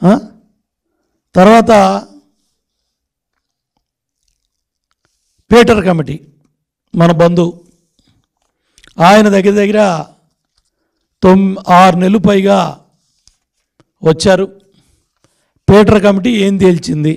ఆ? తర్వాత Peter committee మన బంధువు ఆయన దగ్గర దగ్గర తొమ్ ఆరు నెలలు పైగా వచ్చారు పీటర్ కమిటీ ఏం తేల్చింది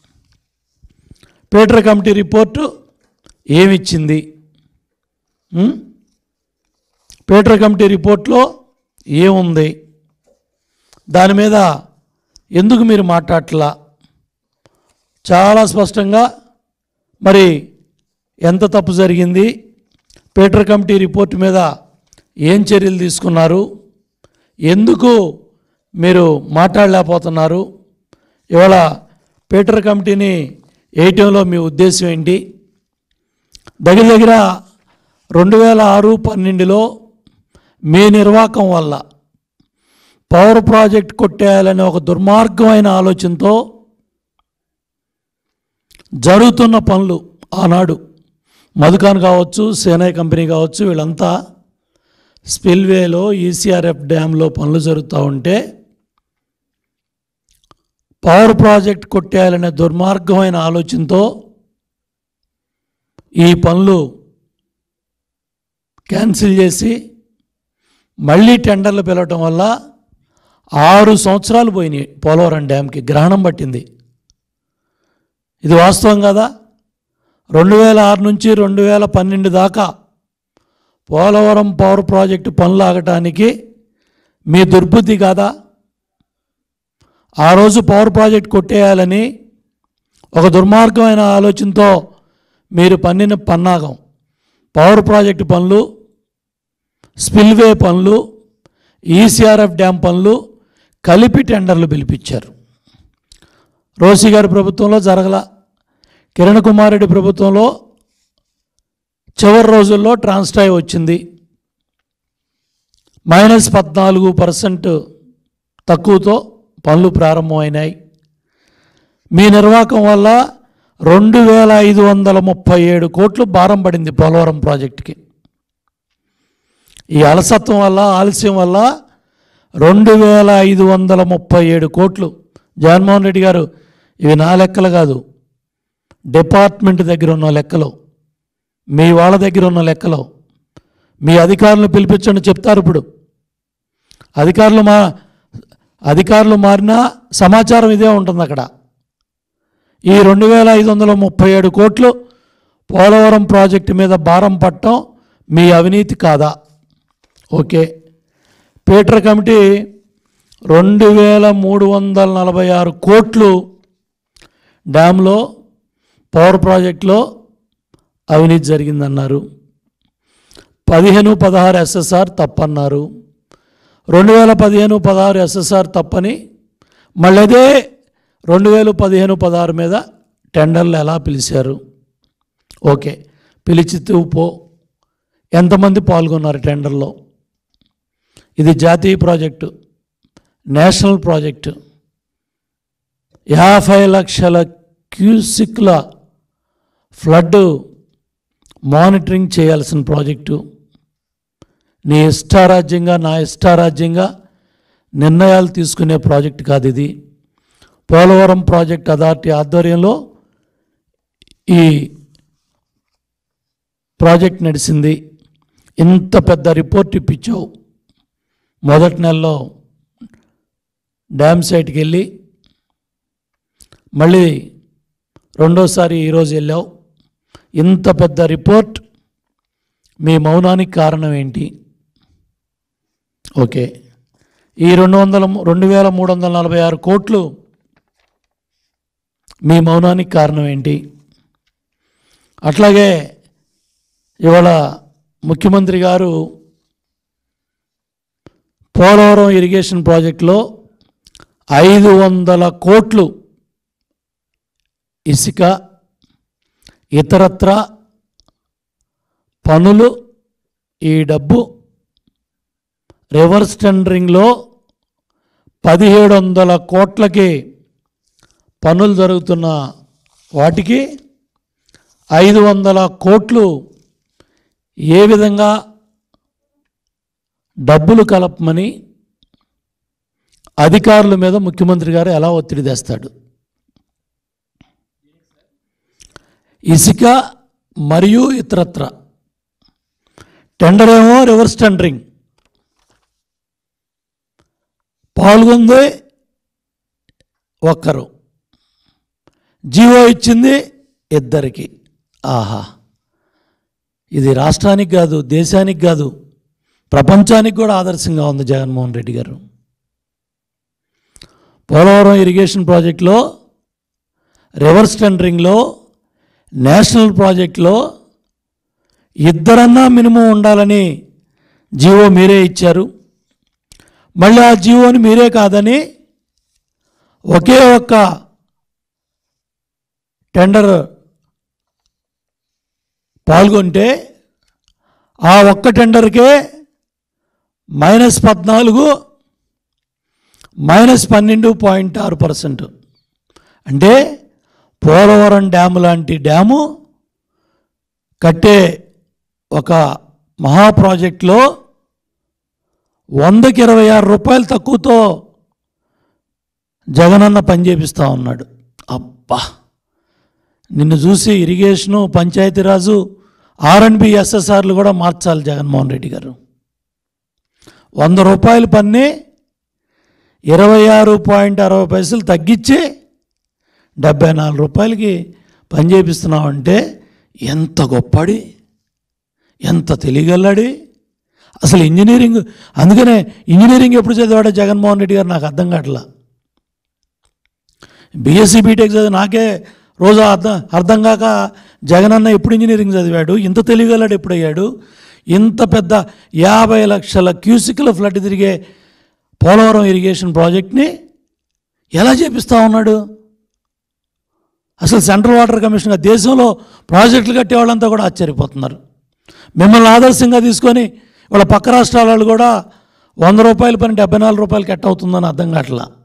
పీటర్ కమిటీ రిపోర్టు ఏమిచ్చింది ఉం? పీటర్ కమిటీ రిపోర్ట్లో ఏముంది దాని మీద ఎందుకు మీరు మాట్లాడట్లా చాలా స్పష్టంగా మరి ఎంత తప్పు జరిగింది పీటర్ కమిటీ రిపోర్ట్ మీద ఏం చర్యలు తీసుకున్నారు ఎందుకు మీరు మాట్లాడలేకపోతున్నారు ఇవాళ పీటర్ కమిటీని వేయటంలో మీ ఉద్దేశం ఏంటి దగ్గర దగ్గర రెండు వేల ఆరు పన్నెండులో మీ నిర్వాహకం వల్ల పవర్ ప్రాజెక్ట్ కొట్టేయాలనే ఒక దుర్మార్గమైన ఆలోచనతో జరుగుతున్న పనులు ఆనాడు మధుకాన్ కావచ్చు సేనాయ్ కంపెనీ కావచ్చు వీళ్ళంతా స్పిల్వేలో ఈసీఆర్ఎఫ్ డ్యాంలో పనులు జరుగుతూ ఉంటే పవర్ ప్రాజెక్ట్ కొట్టేయాలనే దుర్మార్గమైన ఆలోచనతో ఈ పనులు క్యాన్సిల్ చేసి మళ్ళీ టెండర్లు పిలవటం వల్ల ఆరు సంవత్సరాలు పోయినాయి పోలవరం డ్యాంకి గ్రహణం పట్టింది ఇది వాస్తవం కదా రెండు వేల ఆరు నుంచి రెండు వేల పన్నెండు దాకా పోలవరం పవర్ ప్రాజెక్టు పనులు ఆగటానికి మీ దుర్బుద్ధి కాదా ఆ రోజు పవర్ ప్రాజెక్ట్ కొట్టేయాలని ఒక దుర్మార్గమైన ఆలోచనతో మీరు పన్నిన పన్నాగం పవర్ ప్రాజెక్టు పనులు స్పిల్వే పనులు ఈసీఆర్ఎఫ్ డ్యామ్ పనులు కలిపి టెండర్లు పిలిపించారు రోసి గారి ప్రభుత్వంలో జరగల కిరణ్ కుమార్ రెడ్డి ప్రభుత్వంలో చివరి రోజుల్లో ట్రాన్స్టాయ్ వచ్చింది మైనస్ పద్నాలుగు పర్సెంట్ తక్కువతో పనులు ప్రారంభమైనాయి మీ నిర్వాహకం వల్ల రెండు వేల ఐదు వందల ముప్పై ఏడు కోట్లు భారం పడింది పోలవరం ప్రాజెక్టుకి ఈ అలసత్వం వల్ల ఆలస్యం వల్ల రెండు వేల ఐదు వందల ముప్పై ఏడు కోట్లు జగన్మోహన్ రెడ్డి గారు ఇవి నా లెక్కలు కాదు డిపార్ట్మెంట్ దగ్గర ఉన్న లెక్కలు మీ వాళ్ళ దగ్గర ఉన్న లెక్కలు మీ అధికారులను పిలిపించండి చెప్తారు ఇప్పుడు అధికారులు మా అధికారులు మారినా సమాచారం ఇదే ఉంటుంది అక్కడ ఈ రెండు వేల ఐదు వందల ముప్పై ఏడు కోట్లు పోలవరం ప్రాజెక్టు మీద భారం పట్టడం మీ అవినీతి కాదా ఓకే పీటర్ కమిటీ రెండు వేల మూడు వందల నలభై ఆరు కోట్లు డ్యాంలో పవర్ ప్రాజెక్టులో అవినీతి జరిగిందన్నారు పదిహేను పదహారు ఎస్ఎస్ఆర్ తప్పన్నారు రెండు వేల పదిహేను పదహారు ఎస్ఎస్ఆర్ తప్పని మళ్ళీ అదే రెండు వేలు పదిహేను పదహారు మీద టెండర్లు ఎలా పిలిచారు ఓకే పిలిచితూ పో ఎంతమంది పాల్గొన్నారు టెండర్లో ఇది జాతీయ ప్రాజెక్టు నేషనల్ ప్రాజెక్టు యాభై లక్షల క్యూసిక్ల ఫ్లడ్ మానిటరింగ్ చేయాల్సిన ప్రాజెక్టు నీ ఇష్టారాజ్యంగా నా ఇష్టారాజ్యంగా నిర్ణయాలు తీసుకునే ప్రాజెక్ట్ కాదు ఇది పోలవరం ప్రాజెక్ట్ అథారిటీ ఆధ్వర్యంలో ఈ ప్రాజెక్ట్ నడిచింది ఇంత పెద్ద రిపోర్ట్ ఇప్పించావు మొదటి నెలలో డ్యామ్ సైట్కి వెళ్ళి మళ్ళీ రెండోసారి ఈరోజు వెళ్ళావు ఇంత పెద్ద రిపోర్ట్ మీ మౌనానికి కారణం ఏంటి ఓకే ఈ రెండు వందల రెండు వేల మూడు వందల నలభై ఆరు కోట్లు మీ మౌనానికి కారణం ఏంటి అట్లాగే ఇవాళ ముఖ్యమంత్రి గారు పోలవరం ఇరిగేషన్ ప్రాజెక్టులో ఐదు వందల కోట్లు ఇసుక ఇతరత్ర పనులు ఈ డబ్బు రివర్స్ టెండరింగ్లో పదిహేడు వందల కోట్లకి పనులు జరుగుతున్న వాటికి ఐదు వందల కోట్లు ఏ విధంగా డబ్బులు కలపమని అధికారుల మీద ముఖ్యమంత్రి గారు ఎలా ఒత్తిడి తెస్తాడు ఇసుక మరియు ఇతరత్ర టెండర్ ఏమో రివర్స్ టెండరింగ్ పాల్గొంది ఒక్కరు జీవో ఇచ్చింది ఇద్దరికి ఆహా ఇది రాష్ట్రానికి కాదు దేశానికి కాదు ప్రపంచానికి కూడా ఆదర్శంగా ఉంది జగన్మోహన్ రెడ్డి గారు పోలవరం ఇరిగేషన్ ప్రాజెక్టులో రివర్స్ టెండరింగ్లో నేషనల్ ప్రాజెక్టులో ఇద్దరన్నా మినిమం ఉండాలని జీవో మీరే ఇచ్చారు మళ్ళీ ఆ జీవోని మీరే కాదని ఒకే ఒక్క టెండర్ పాల్గొంటే ఆ ఒక్క టెండర్కే మైనస్ పద్నాలుగు మైనస్ పన్నెండు పాయింట్ ఆరు పర్సెంట్ అంటే పోలవరం డ్యాము లాంటి డ్యాము కట్టే ఒక మహా ప్రాజెక్టులో వందకి ఇరవై ఆరు రూపాయలు తక్కువతో జగనన్న పని చేపిస్తూ ఉన్నాడు అబ్బా నిన్ను చూసి ఇరిగేషను పంచాయతీరాజు ఆర్ఎండ్బి ఎస్ఎస్ఆర్లు కూడా మార్చాలి జగన్మోహన్ రెడ్డి గారు వంద రూపాయల పన్ని ఇరవై ఆరు పాయింట్ అరవై పైసలు తగ్గించి డెబ్బై నాలుగు రూపాయలకి పని చేపిస్తున్నావంటే ఎంత గొప్పడి ఎంత తెలియగలడి అసలు ఇంజనీరింగ్ అందుకనే ఇంజనీరింగ్ ఎప్పుడు చదివాడో జగన్మోహన్ రెడ్డి గారు నాకు అర్థం కావట్లా బీఎస్సీ బీటెక్ చదివి నాకే రోజు అర్థం అర్థం కాక జగనన్న ఎప్పుడు ఇంజనీరింగ్ చదివాడు ఇంత తెలియగలడు ఎప్పుడయ్యాడు ఇంత పెద్ద యాభై లక్షల క్యూసిక్ల ఫ్లడ్ తిరిగే పోలవరం ఇరిగేషన్ ప్రాజెక్ట్ని ఎలా చేపిస్తూ ఉన్నాడు అసలు సెంట్రల్ వాటర్ కమిషన్గా దేశంలో ప్రాజెక్టులు కట్టే వాళ్ళంతా కూడా ఆశ్చర్యపోతున్నారు మిమ్మల్ని ఆదర్శంగా తీసుకొని వాళ్ళ పక్క రాష్ట్రాల వాళ్ళు కూడా వంద రూపాయల పని డెబ్బై నాలుగు రూపాయలకి ఎట్ట అవుతుందని అర్థం కావట్లా